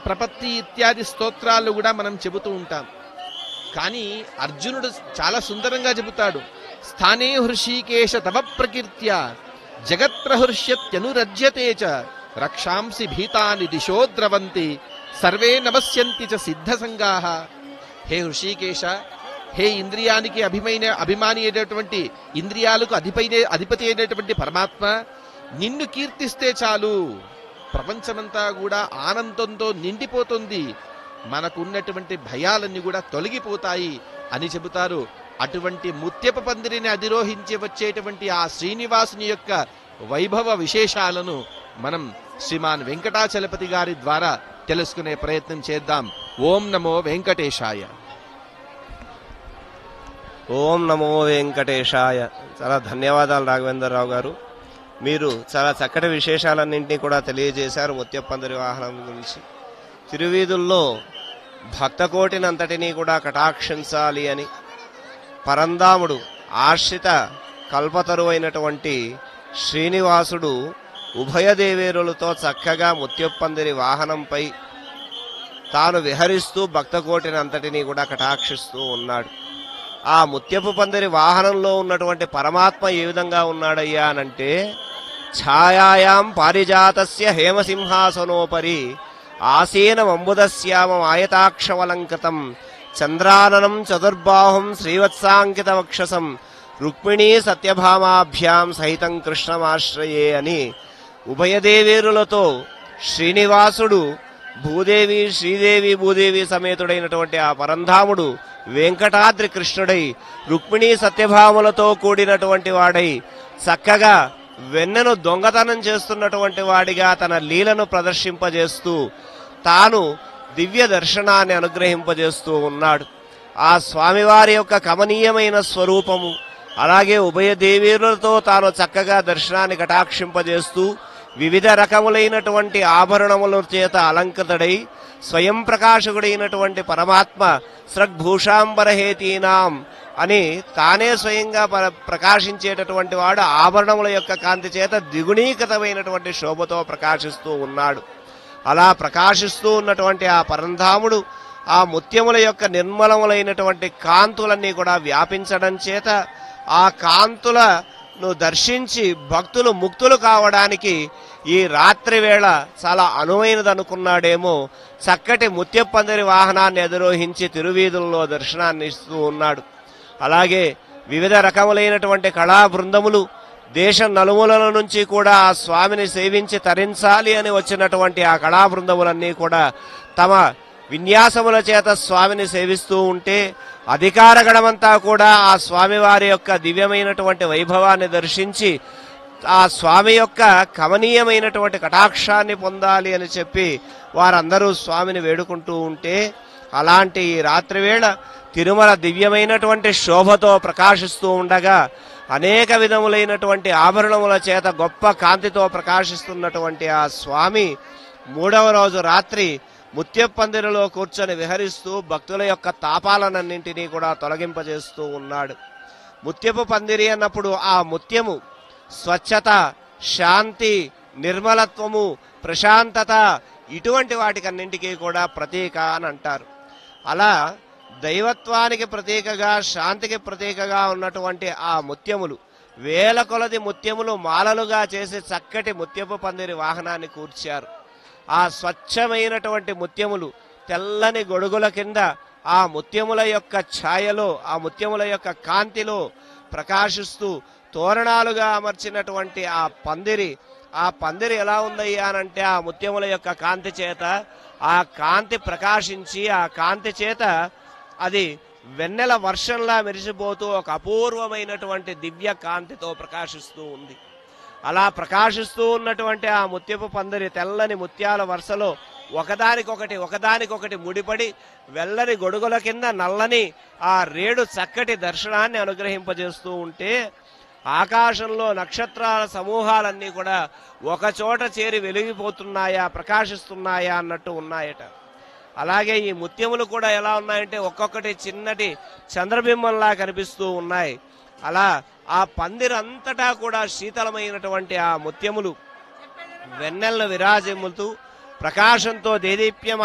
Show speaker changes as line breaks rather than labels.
ప్రపత్తి ఇత్యాది స్తోత్రాలు కూడా మనం చెబుతూ ఉంటాం కానీ అర్జునుడు చాలా సుందరంగా చెబుతాడు స్థానే హృషీకేశ తవ ప్రకీర్త్య జగత్ప్రహృష్యత్యనురజ్యతే చ రక్షాంసి భీతాని దిశో ద్రవంతి సర్వే నమస్యంతి చ సిద్ధ సంగాహ హే హృషీకేశ హే ఇంద్రియానికి అభిమైన అభిమాని అయినటువంటి ఇంద్రియాలకు అధిపైన అధిపతి అయినటువంటి పరమాత్మ నిన్ను కీర్తిస్తే చాలు ప్రపంచమంతా కూడా ఆనందంతో నిండిపోతుంది మనకున్నటువంటి భయాలన్నీ కూడా తొలగిపోతాయి అని చెబుతారు అటువంటి ముత్యప పందిరిని అధిరోహించి వచ్చేటువంటి ఆ శ్రీనివాసుని యొక్క వైభవ విశేషాలను మనం శ్రీమాన్ వెంకటాచలపతి గారి ద్వారా తెలుసుకునే ప్రయత్నం చేద్దాం ఓం నమో వెంకటేశాయ
ఓం నమో వెంకటేశాయ చాలా ధన్యవాదాలు రాఘవేంద్రరావు గారు మీరు చాలా చక్కటి విశేషాలన్నింటినీ కూడా తెలియజేశారు ముత్యప్పందరి వాహనం గురించి తిరువీధుల్లో భక్తకోటినంతటినీ కూడా కటాక్షించాలి అని పరందాముడు ఆశ్రిత కల్పతరువైనటువంటి శ్రీనివాసుడు ఉభయ దేవేరులతో చక్కగా ముత్యప్పందిరి వాహనంపై తాను విహరిస్తూ భక్తకోటినంతటినీ కూడా కటాక్షిస్తూ ఉన్నాడు ఆ ముత్యపు పందిరి వాహనంలో ఉన్నటువంటి పరమాత్మ ఏ విధంగా ఉన్నాడయ్యా అనంటే ఛాయాయాం పారిజాతస్య హేమసింహాసనోపరి ఆసీనమంబుదశ్యామం ఆయతాక్షవలంకృతం చంద్రాననం చతుర్బాహుం శ్రీవత్సాంకిత వక్షసం రుక్మిణీ సత్యభామాభ్యాం సహితం కృష్ణమాశ్రయే అని ఉభయదేవేరులతో శ్రీనివాసుడు భూదేవి శ్రీదేవి భూదేవి సమేతుడైనటువంటి ఆ పరంధాముడు వెంకటాద్రి కృష్ణుడై రుక్మిణీ సత్యభాములతో కూడినటువంటి వాడై చక్కగా వెన్నెను దొంగతనం చేస్తున్నటువంటి వాడిగా తన లీలను ప్రదర్శింపజేస్తూ తాను దివ్య దర్శనాన్ని అనుగ్రహింపజేస్తూ ఉన్నాడు ఆ స్వామివారి యొక్క కమనీయమైన స్వరూపము అలాగే ఉభయ దేవీరులతో తాను చక్కగా దర్శనాన్ని కటాక్షింపజేస్తూ వివిధ రకములైనటువంటి ఆభరణముల చేత అలంకృతుడై స్వయం ప్రకాశకుడైనటువంటి పరమాత్మ సృగ్భూషాంబరహేతీనాం అని తానే స్వయంగా పర- ప్రకాశించేటటువంటి వాడు ఆభరణముల యొక్క కాంతి చేత ద్విగుణీకృతమైనటువంటి శోభతో ప్రకాశిస్తూ ఉన్నాడు అలా ప్రకాశిస్తూ ఉన్నటువంటి ఆ పరంధాముడు ఆ ముత్యముల యొక్క నిర్మలములైనటువంటి కాంతులన్నీ కూడా వ్యాపించడం చేత ఆ కాంతులను దర్శించి భక్తులు ముక్తులు కావడానికి ఈ రాత్రి వేళ చాలా అనువైనది అనుకున్నాడేమో చక్కటి ముత్యప్పందిరి వాహనాన్ని ఎదురోహించి తిరువీధుల్లో దర్శనాన్ని ఇస్తూ ఉన్నాడు అలాగే వివిధ రకములైనటువంటి కళా బృందములు దేశం నలుమూలల నుంచి కూడా ఆ స్వామిని సేవించి తరించాలి అని వచ్చినటువంటి ఆ కళా బృందములన్నీ కూడా తమ విన్యాసముల చేత స్వామిని సేవిస్తూ ఉంటే అధికార గణమంతా కూడా ఆ స్వామివారి యొక్క దివ్యమైనటువంటి వైభవాన్ని దర్శించి ఆ స్వామి యొక్క కమనీయమైనటువంటి కటాక్షాన్ని పొందాలి అని చెప్పి వారందరూ స్వామిని వేడుకుంటూ ఉంటే అలాంటి ఈ రాత్రి వేళ తిరుమల దివ్యమైనటువంటి శోభతో ప్రకాశిస్తూ ఉండగా అనేక విధములైనటువంటి ఆభరణముల చేత గొప్ప కాంతితో ప్రకాశిస్తున్నటువంటి ఆ స్వామి మూడవ రోజు రాత్రి ముత్యప్పందిరిలో కూర్చొని విహరిస్తూ భక్తుల యొక్క తాపాలనన్నింటినీ కూడా తొలగింపజేస్తూ ఉన్నాడు ముత్యపు పందిరి అన్నప్పుడు ఆ ముత్యము స్వచ్ఛత శాంతి నిర్మలత్వము ప్రశాంతత ఇటువంటి వాటికన్నింటికీ కూడా ప్రతీక అని అంటారు అలా దైవత్వానికి ప్రతీకగా శాంతికి ప్రతీకగా ఉన్నటువంటి ఆ ముత్యములు వేల కొలది ముత్యములు మాలలుగా చేసి చక్కటి ముత్యపు పందిరి వాహనాన్ని కూర్చారు ఆ స్వచ్ఛమైనటువంటి ముత్యములు తెల్లని గొడుగుల కింద ఆ ముత్యముల యొక్క ఛాయలో ఆ ముత్యముల యొక్క కాంతిలో ప్రకాశిస్తూ తోరణాలుగా అమర్చినటువంటి ఆ పందిరి ఆ పందిరి ఎలా ఉందయ్యా అనంటే ఆ ముత్యముల యొక్క కాంతి చేత ఆ కాంతి ప్రకాశించి ఆ కాంతి చేత అది వెన్నెల వర్షంలా మెరిసిపోతూ ఒక అపూర్వమైనటువంటి దివ్య కాంతితో ప్రకాశిస్తూ ఉంది అలా ప్రకాశిస్తూ ఉన్నటువంటి ఆ ముత్యపు పందిరి తెల్లని ముత్యాల వరుసలో ఒకదానికొకటి ఒకదానికొకటి ముడిపడి వెల్లని గొడుగుల కింద నల్లని ఆ రేడు చక్కటి దర్శనాన్ని అనుగ్రహింపజేస్తూ ఉంటే ఆకాశంలో నక్షత్రాల సమూహాలన్నీ కూడా ఒక చోట చేరి వెలిగిపోతున్నాయా ప్రకాశిస్తున్నాయా అన్నట్టు ఉన్నాయట అలాగే ఈ ముత్యములు కూడా ఎలా ఉన్నాయంటే ఒక్కొక్కటి చిన్నటి చంద్రబింబంలా కనిపిస్తూ ఉన్నాయి అలా ఆ పందిరంతటా కూడా శీతలమైనటువంటి ఆ ముత్యములు వెన్నెలను విరాజిమ్ముతూ ప్రకాశంతో దేదీప్యమ